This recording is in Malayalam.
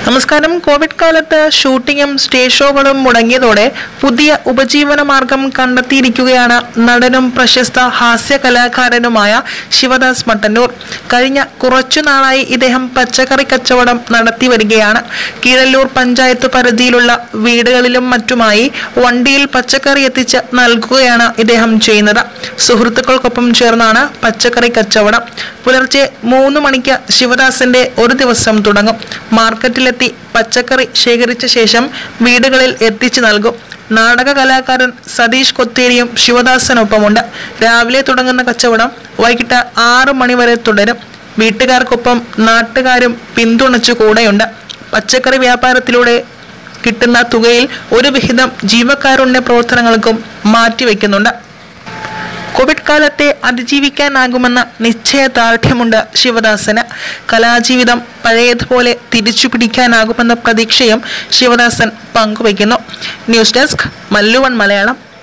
നമസ്കാരം കോവിഡ് കാലത്ത് ഷൂട്ടിങ്ങും സ്റ്റേജ് ഷോകളും മുടങ്ങിയതോടെ പുതിയ ഉപജീവന മാർഗം കണ്ടെത്തിയിരിക്കുകയാണ് നടനും പ്രശസ്ത ഹാസ്യ കലാകാരനുമായ ശിവദാസ് മട്ടന്നൂർ കഴിഞ്ഞ കുറച്ചു നാളായി ഇദ്ദേഹം പച്ചക്കറി കച്ചവടം നടത്തി വരികയാണ് കീഴല്ലൂർ പഞ്ചായത്ത് പരിധിയിലുള്ള വീടുകളിലും മറ്റുമായി വണ്ടിയിൽ പച്ചക്കറി എത്തിച്ച് നൽകുകയാണ് ഇദ്ദേഹം ചെയ്യുന്നത് സുഹൃത്തുക്കൾക്കൊപ്പം ചേർന്നാണ് പച്ചക്കറി കച്ചവടം പുലർച്ചെ മൂന്ന് മണിക്ക് ശിവദാസിന്റെ ഒരു ദിവസം തുടങ്ങും മാർക്കറ്റിലെത്തി പച്ചക്കറി ശേഖരിച്ച ശേഷം വീടുകളിൽ എത്തിച്ചു നൽകും നാടക കലാകാരൻ സതീഷ് കൊത്തേരിയും ശിവദാസനൊപ്പമുണ്ട് രാവിലെ തുടങ്ങുന്ന കച്ചവടം വൈകിട്ട് ആറ് മണി വരെ തുടരും വീട്ടുകാർക്കൊപ്പം നാട്ടുകാരും പിന്തുണച്ചു കൂടെയുണ്ട് പച്ചക്കറി വ്യാപാരത്തിലൂടെ കിട്ടുന്ന തുകയിൽ ഒരു വിഹിതം ജീവകാരുണ്യ പ്രവർത്തനങ്ങൾക്കും മാറ്റിവെക്കുന്നുണ്ട് കോവിഡ് കാലത്തെ അതിജീവിക്കാനാകുമെന്ന നിശ്ചയദാർഢ്യമുണ്ട് ശിവദാസന് കലാജീവിതം പഴയതുപോലെ തിരിച്ചു പിടിക്കാനാകുമെന്ന പ്രതീക്ഷയും ശിവദാസൻ പങ്കുവയ്ക്കുന്നു ന്യൂസ് ഡെസ്ക് മല്ലുവൺ മലയാളം